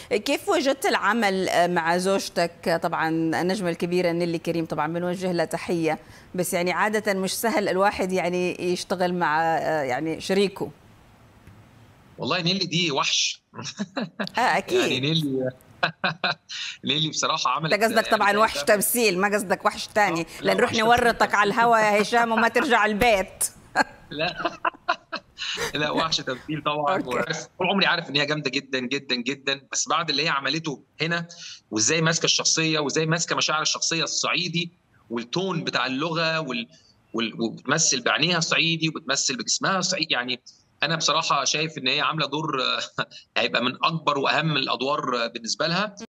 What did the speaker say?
كيف وجدت العمل مع زوجتك طبعا النجمة الكبيرة نيلي كريم طبعا بنوجه لها تحية بس يعني عادة مش سهل الواحد يعني يشتغل مع يعني شريكه والله نيلي دي وحش اه اكيد يعني نيلي نيلي بصراحه عملت انت قصدك طبعا يعني وحش تمثيل ما قصدك وحش تاني لا، لا، لنروح وحش نورطك على الهوا يا هشام وما ترجع البيت لا لا وحش تمثيل طبعا أوكي. وعارف طول عمري عارف ان هي جامده جدا جدا جدا بس بعد اللي هي عملته هنا وازاي ماسكه الشخصيه وازاي ماسكه مشاعر الشخصيه الصعيدي والتون بتاع اللغه وال... وال... وبتمثل بعينيها الصعيدي وبتمثل بجسمها الصعيدي يعني انا بصراحه شايف ان هي عامله دور هيبقى من اكبر واهم الادوار بالنسبه لها